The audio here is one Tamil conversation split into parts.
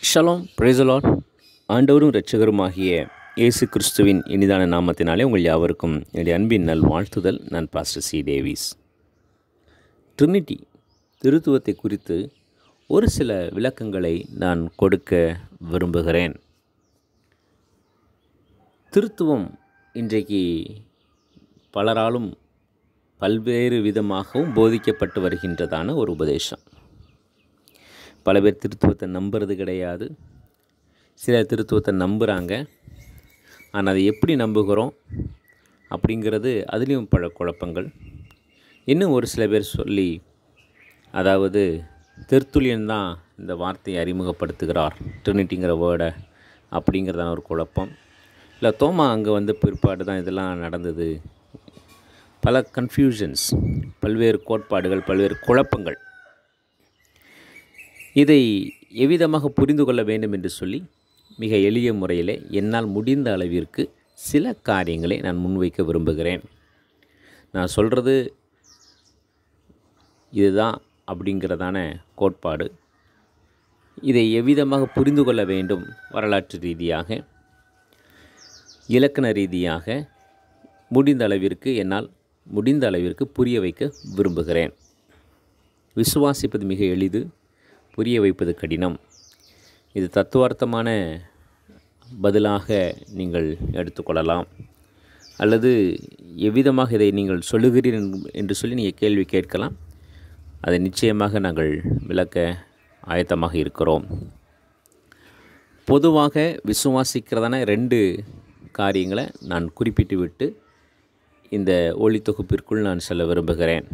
ஷலோம் பிரைசலான் ஆண்டவரும் இரட்சகருமாகிய இயேசு கிறிஸ்துவின் இனிதான நாமத்தினாலே உங்கள் யாவருக்கும் என்னுடைய அன்பின் நல் வாழ்த்துதல் நான் பாஸ்டர் சி டேவிஸ் ட்ரினிட்டி திருத்துவத்தை குறித்து ஒரு சில விளக்கங்களை நான் கொடுக்க விரும்புகிறேன் திருத்துவம் இன்றைக்கு பலராலும் பல்வேறு விதமாகவும் போதிக்கப்பட்டு வருகின்றதான ஒரு உபதேசம் பல பேர் திருத்துவத்தை நம்புறது கிடையாது சில திருத்துவத்தை நம்புகிறாங்க ஆனால் அதை எப்படி நம்புகிறோம் அப்படிங்கிறது அதுலேயும் பல குழப்பங்கள் இன்னும் ஒரு சில பேர் சொல்லி அதாவது தெர்த்துலியன் தான் இந்த வார்த்தையை அறிமுகப்படுத்துகிறார் ட்ரினிட்டிங்கிற வேர்டை அப்படிங்கிறதான ஒரு குழப்பம் இல்லை தோமா அங்கே வந்து பிற்பாடு தான் இதெல்லாம் நடந்தது பல கன்ஃபியூஷன்ஸ் பல்வேறு கோட்பாடுகள் பல்வேறு குழப்பங்கள் இதை எவ்விதமாக புரிந்து கொள்ள வேண்டும் என்று சொல்லி மிக எளிய முறையில் என்னால் முடிந்த அளவிற்கு சில காரியங்களை நான் முன்வைக்க விரும்புகிறேன் நான் சொல்கிறது இதுதான் அப்படிங்கிறதான கோட்பாடு இதை எவ்விதமாக புரிந்து கொள்ள வேண்டும் வரலாற்று ரீதியாக இலக்கண ரீதியாக முடிந்த அளவிற்கு என்னால் முடிந்த அளவிற்கு புரிய வைக்க விரும்புகிறேன் விசுவாசிப்பது மிக எளிது புரிய வைப்பது கடினம் இது தத்துவார்த்தமான பதிலாக நீங்கள் எடுத்துக்கொள்ளலாம் அல்லது எவ்விதமாக இதை நீங்கள் சொல்லுகிறீர்கள் என்று சொல்லி நீங்கள் கேள்வி கேட்கலாம் அதை நிச்சயமாக நாங்கள் விளக்க ஆயத்தமாக இருக்கிறோம் பொதுவாக விசுவாசிக்கிறதான ரெண்டு காரியங்களை நான் குறிப்பிட்டு விட்டு இந்த ஒளி தொகுப்பிற்குள் நான் செல்ல விரும்புகிறேன்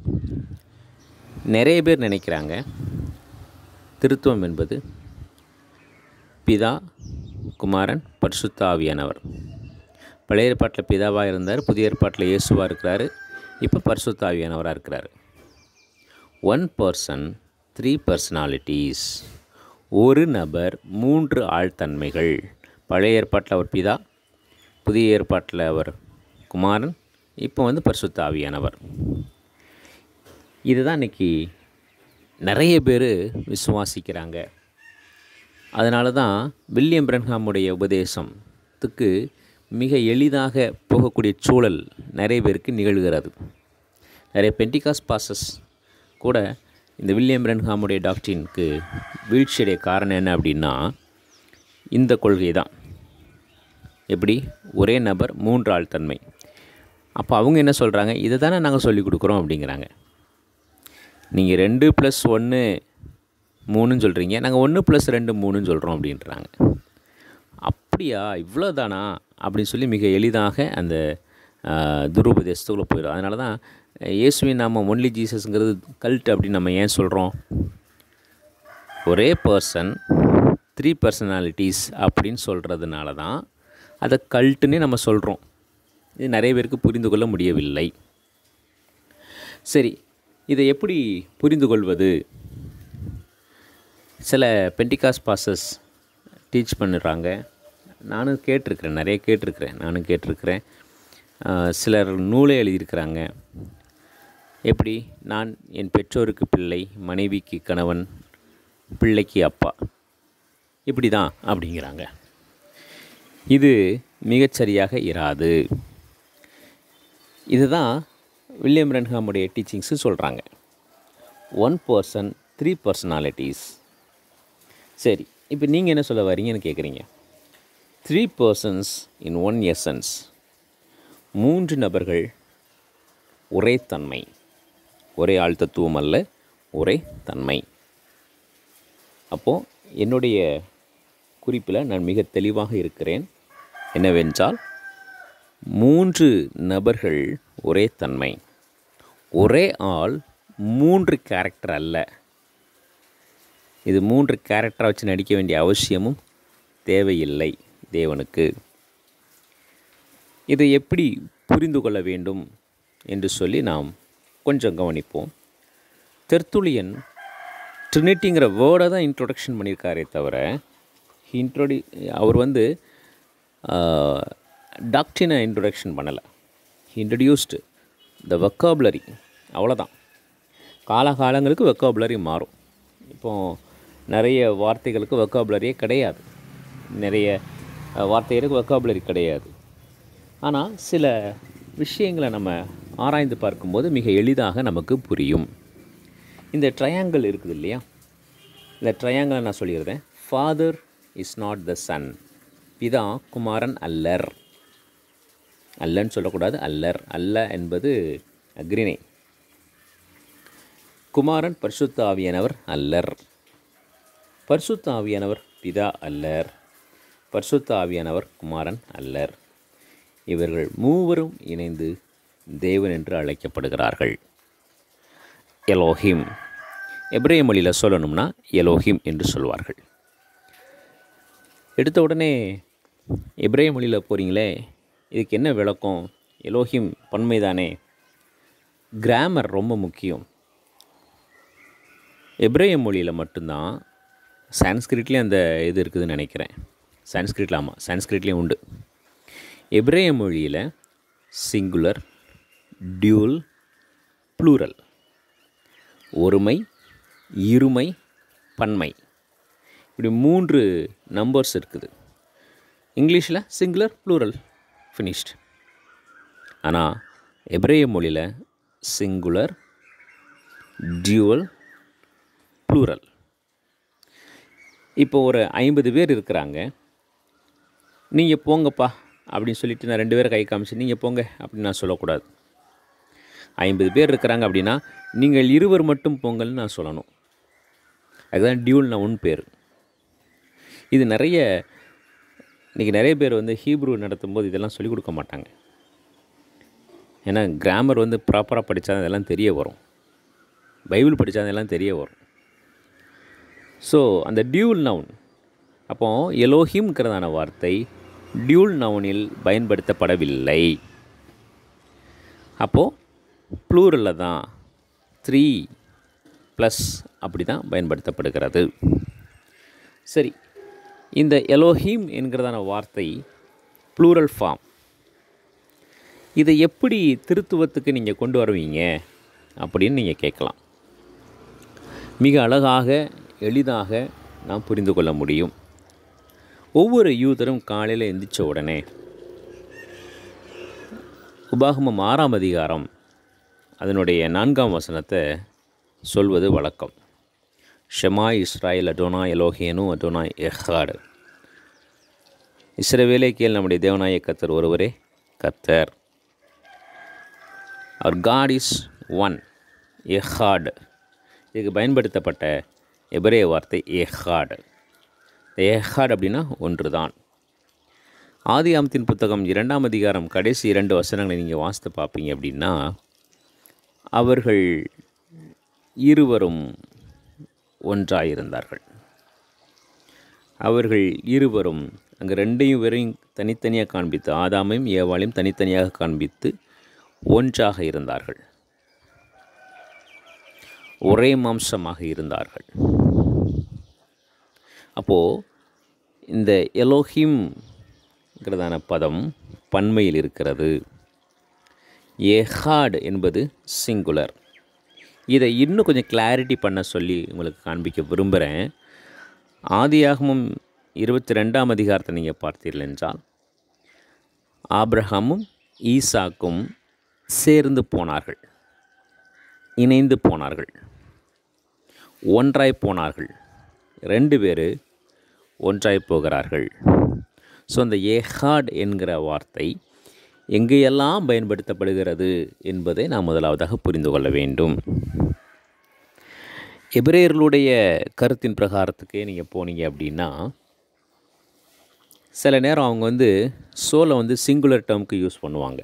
நிறைய பேர் நினைக்கிறாங்க திருத்துவம் என்பது பிதா குமாரன் பரிசுத்த ஆவியானவர் பழைய ஏற்பாட்டில் பிதாவாக இருந்தார் புதிய ஏற்பாட்டில் இயேசுவாக இருக்கிறாரு இப்போ பரிசுத்த ஆவியானவராக இருக்கிறார் ஒன் பர்சன் த்ரீ பர்சனாலிட்டிஸ் ஒரு நபர் மூன்று ஆழ்தன்மைகள் பழைய ஏற்பாட்டில் அவர் பிதா புதிய ஏற்பாட்டில் அவர் குமாரன் இப்போ வந்து பரிசுத்த ஆவியானவர் இதுதான் இன்றைக்கி நிறைய பேர் விசுவாசிக்கிறாங்க அதனால தான் வில்லியம் பிரன்ஹாமுடைய உபதேசத்துக்கு மிக எளிதாக போகக்கூடிய சூழல் நிறைய பேருக்கு நிகழ்கிறது நிறைய பென்டிகாஸ் பாசஸ் கூட இந்த வில்லியம் பிரன்ஹாமுடைய டாக்டரினுக்கு வீழ்ச்சியுடைய காரணம் என்ன அப்படின்னா இந்த கொள்கை தான் எப்படி ஒரே நபர் மூன்று ஆள் தன்மை அப்போ அவங்க என்ன சொல்கிறாங்க இதை தானே நாங்கள் சொல்லிக் கொடுக்குறோம் அப்படிங்கிறாங்க நீங்கள் ரெண்டு ப்ளஸ் ஒன்று மூணுன்னு சொல்கிறீங்க நாங்கள் ஒன்று ப்ளஸ் ரெண்டு மூணுன்னு சொல்கிறோம் அப்படின்றாங்க அப்படியா இவ்வளோ தானா அப்படின்னு சொல்லி மிக எளிதாக அந்த துருபதேசத்துக்குள்ளே போயிடும் அதனால தான் இயேசுவின் நாம ஒன்லி ஜீசஸ்ங்கிறது கல்ட் அப்படின்னு நம்ம ஏன் சொல்கிறோம் ஒரே பர்சன் த்ரீ பர்சனாலிட்டிஸ் அப்படின்னு சொல்கிறதுனால தான் அதை கல்ட்டுன்னே நம்ம சொல்கிறோம் இது நிறைய பேருக்கு புரிந்து கொள்ள முடியவில்லை சரி இதை எப்படி புரிந்து கொள்வது சில பென்டிகாஸ் பாசஸ் டீச் பண்ணுறாங்க நானும் கேட்டிருக்கிறேன் நிறைய கேட்டிருக்கிறேன் நானும் கேட்டிருக்கிறேன் சிலர் நூலை எழுதியிருக்கிறாங்க எப்படி நான் என் பெற்றோருக்கு பிள்ளை மனைவிக்கு கணவன் பிள்ளைக்கு அப்பா இப்படி தான் அப்படிங்கிறாங்க இது மிகச்சரியாக இராது இதுதான் வில்லியம் ரென்ஹாமுடைய டீச்சிங்ஸு சொல்கிறாங்க ஒன் பர்சன் த்ரீ பர்சனாலிட்டிஸ் சரி இப்போ நீங்கள் என்ன சொல்ல வரீங்கன்னு கேட்குறீங்க three persons in one essence மூன்று நபர்கள் ஒரே தன்மை ஒரே ஆள் தத்துவம் அல்ல ஒரே தன்மை அப்போது என்னுடைய குறிப்பில் நான் மிக தெளிவாக இருக்கிறேன் என்னவென்றால் மூன்று நபர்கள் ஒரே தன்மை ஒரே ஆள் மூன்று கேரக்டர் அல்ல இது மூன்று கேரக்டரை வச்சு நடிக்க வேண்டிய அவசியமும் தேவையில்லை தேவனுக்கு இதை எப்படி புரிந்து கொள்ள வேண்டும் என்று சொல்லி நாம் கொஞ்சம் கவனிப்போம் தெர்த்துலியன் ட்ரினிட்டிங்கிற வேர்டை தான் இன்ட்ரொடக்ஷன் பண்ணியிருக்காரே தவிர இன்ட்ரோடி அவர் வந்து டாக்டினை இன்ட்ரொடக்ஷன் பண்ணலை இன்ட்ரடியூஸ்டு த வெக்காபுலரி அவ்வளோதான் காலகாலங்களுக்கு வெக்காபுலரி மாறும் இப்போது நிறைய வார்த்தைகளுக்கு வெக்காபுலரியே கிடையாது நிறைய அஹ், வார்த்தைகளுக்கு வெக்காபுலரி கிடையாது ஆனால் சில விஷயங்களை நம்ம ஆராய்ந்து பார்க்கும்போது மிக எளிதாக நமக்கு புரியும் இந்த ட்ரையாங்கிள் இருக்குது இல்லையா இந்த ட்ரையாங்கிளை நான் சொல்லிடுறேன் father is not the son பிதா குமாரன் அல்லர் அல்லன்னு சொல்லக்கூடாது அல்லர் அல்ல என்பது அக்ரிணை குமாரன் பரிசுத்த ஆவியானவர் அல்லர் பரிசுத்த ஆவியானவர் பிதா அல்லர் பரிசுத்த ஆவியானவர் குமாரன் அல்லர் இவர்கள் மூவரும் இணைந்து தேவன் என்று அழைக்கப்படுகிறார்கள் எலோஹிம் எப்ரேய மொழியில் சொல்லணும்னா எலோஹிம் என்று சொல்வார்கள் எடுத்த உடனே எப்ரேய மொழியில் போகிறீங்களே இதுக்கு என்ன விளக்கம் எலோஹிம் பன்மைதானே கிராமர் ரொம்ப முக்கியம் எப்ரேய மொழியில் மட்டும்தான் சான்ஸ்கிரிட்லேயும் அந்த இது இருக்குதுன்னு நினைக்கிறேன் சான்ஸ்கிரிட்ல ஆமாம் சான்ஸ்கிரிட்லேயும் உண்டு எப்ரேய மொழியில் சிங்குலர் டியூல் ப்ளூரல் ஒருமை இருமை பன்மை இப்படி மூன்று நம்பர்ஸ் இருக்குது இங்கிலீஷில் சிங்குலர் ப்ளூரல் ஃபினிஷ்ட் ஆனால் எப்ரேய மொழியில் சிங்குலர் டியூவல் ப்ளூரல் இப்போ ஒரு ஐம்பது பேர் இருக்கிறாங்க நீங்கள் போங்கப்பா அப்படின்னு சொல்லிட்டு நான் ரெண்டு பேரை கை காமிச்சு நீங்கள் போங்க அப்படின்னு நான் சொல்லக்கூடாது ஐம்பது பேர் இருக்கிறாங்க அப்படின்னா நீங்கள் இருவர் மட்டும் போங்கள்னு நான் சொல்லணும் அதுதான் டியூல் நான் உன் பேர் இது நிறைய இன்றைக்கி நிறைய பேர் வந்து ஹீப்ரூ நடத்தும் போது இதெல்லாம் சொல்லிக் கொடுக்க மாட்டாங்க ஏன்னா கிராமர் வந்து ப்ராப்பராக படித்தா இதெல்லாம் தெரிய வரும் பைபிள் படித்தா இதெல்லாம் தெரிய வரும் ஸோ அந்த டியூல் நவுன் அப்போ எலோஹிம்ங்கிறதான வார்த்தை டியூல் நவுனில் பயன்படுத்தப்படவில்லை அப்போது ப்ளூரலில் தான் த்ரீ ப்ளஸ் அப்படி தான் பயன்படுத்தப்படுகிறது சரி இந்த எலோஹீம் என்கிறதான வார்த்தை ப்ளூரல் ஃபார்ம் இதை எப்படி திருத்துவத்துக்கு நீங்கள் கொண்டு வருவீங்க அப்படின்னு நீங்கள் கேட்கலாம் மிக அழகாக எளிதாக நாம் புரிந்து கொள்ள முடியும் ஒவ்வொரு யூதரும் காலையில் எந்திரிச்ச உடனே உபாகமம் ஆறாம் அதிகாரம் அதனுடைய நான்காம் வசனத்தை சொல்வது வழக்கம் ஷெமா இஸ்ராயல் அடோனா எலோஹேனு அடோனா எஹாடு இஸ்ரவேலே கேள் நம்முடைய தேவநாய கத்தர் ஒருவரே கத்தர் அவர் காட் இஸ் ஒன் எஹாடு இதுக்கு பயன்படுத்தப்பட்ட எபிரேய வார்த்தை எஹாடு எஹாட் அப்படின்னா ஒன்று தான் ஆதி ஆமத்தின் புத்தகம் இரண்டாம் அதிகாரம் கடைசி இரண்டு வசனங்களை நீங்கள் வாசித்து பார்ப்பீங்க அப்படின்னா அவர்கள் இருவரும் ஒன்றாயிருந்தார்கள் அவர்கள் இருவரும் அங்கே ரெண்டையும் வெறும் தனித்தனியாக காண்பித்து ஆதாமையும் ஏவாளையும் தனித்தனியாக காண்பித்து ஒன்றாக இருந்தார்கள் ஒரே மாம்சமாக இருந்தார்கள் அப்போது இந்த எலோஹிம்ங்கிறதான பதம் பன்மையில் இருக்கிறது ஏஹாட் என்பது சிங்குலர் இதை இன்னும் கொஞ்சம் கிளாரிட்டி பண்ண சொல்லி உங்களுக்கு காண்பிக்க விரும்புகிறேன் ஆதியாகமும் இருபத்தி ரெண்டாம் அதிகாரத்தை நீங்கள் பார்த்தீர்கள் என்றால் ஆப்ரஹாமும் ஈசாக்கும் சேர்ந்து போனார்கள் இணைந்து போனார்கள் ஒன்றாய் போனார்கள் ரெண்டு பேர் ஒன்றாய் போகிறார்கள் ஸோ அந்த ஏஹாட் என்கிற வார்த்தை எங்கேயெல்லாம் பயன்படுத்தப்படுகிறது என்பதை நாம் முதலாவதாக புரிந்து கொள்ள வேண்டும் எபிரேயர்களுடைய கருத்தின் பிரகாரத்துக்கே நீங்கள் போனீங்க அப்படின்னா சில நேரம் அவங்க வந்து சோலை வந்து சிங்குலர் டேர்முக்கு யூஸ் பண்ணுவாங்க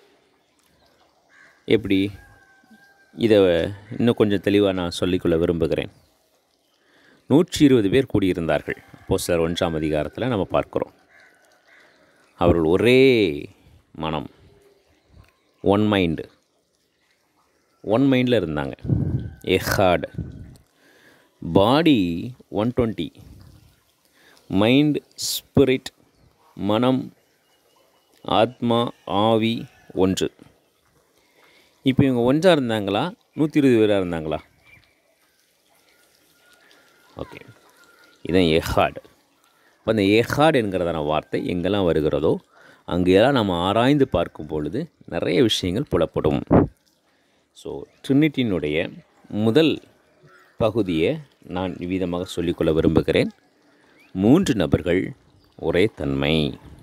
எப்படி இதை இன்னும் கொஞ்சம் தெளிவாக நான் சொல்லிக்கொள்ள விரும்புகிறேன் நூற்றி இருபது பேர் கூடியிருந்தார்கள் அப்போ சிலர் ஒன்றாம் அதிகாரத்தில் நம்ம பார்க்குறோம் அவர்கள் ஒரே மனம் ஒன் மைண்டு ஒன் மைண்டில் இருந்தாங்க எஹாட் body one twenty mind spirit மனம் ஆத்மா ஆவி ஒன்று இப்போ இவங்க ஒன்றாக இருந்தாங்களா நூற்றி இருபது பேராக இருந்தாங்களா ஓகே இதுதான் ஏஹாடு இப்போ அந்த ஏஹாட் என்கிறதான வார்த்தை எங்கெல்லாம் வருகிறதோ அங்கெல்லாம் நம்ம ஆராய்ந்து பார்க்கும் பொழுது நிறைய விஷயங்கள் புலப்படும் ஸோ ட்ரினிட்டியினுடைய முதல் பகுதியை நான் விதமாக சொல்லிக்கொள்ள விரும்புகிறேன் மூன்று நபர்கள் ஒரே தன்மை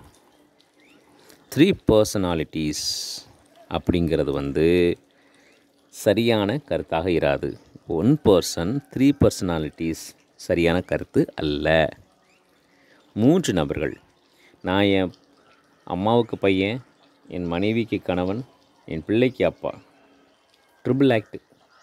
த்ரீ பர்சனாலிட்டிஸ் அப்படிங்கிறது வந்து சரியான கருத்தாக இராது ஒன் பர்சன் த்ரீ பர்சனாலிட்டிஸ் சரியான கருத்து அல்ல மூன்று நபர்கள் நான் என் அம்மாவுக்கு பையன் என் மனைவிக்கு கணவன் என் பிள்ளைக்கு அப்பா ட்ரிபிள் ஆக்ட்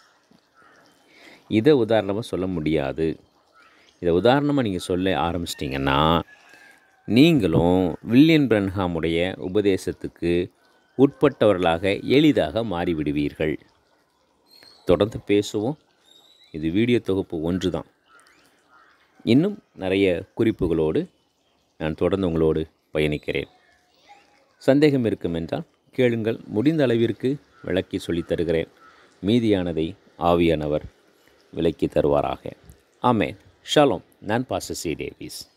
இதை உதாரணமாக சொல்ல முடியாது இதை உதாரணமாக நீங்கள் சொல்ல ஆரம்பிச்சிட்டிங்கன்னா நீங்களும் வில்லியன் பிரன்ஹாமுடைய உபதேசத்துக்கு உட்பட்டவர்களாக எளிதாக மாறிவிடுவீர்கள் தொடர்ந்து பேசுவோம் இது வீடியோ தொகுப்பு ஒன்று தான் இன்னும் நிறைய குறிப்புகளோடு நான் தொடர்ந்து உங்களோடு பயணிக்கிறேன் சந்தேகம் இருக்கும் என்றால் கேளுங்கள் முடிந்த அளவிற்கு விளக்கி சொல்லித் தருகிறேன் மீதியானதை ஆவியானவர் விளக்கி தருவாராக ஆமேன் ஷாலோம் நான் பாச சி டேவிஸ்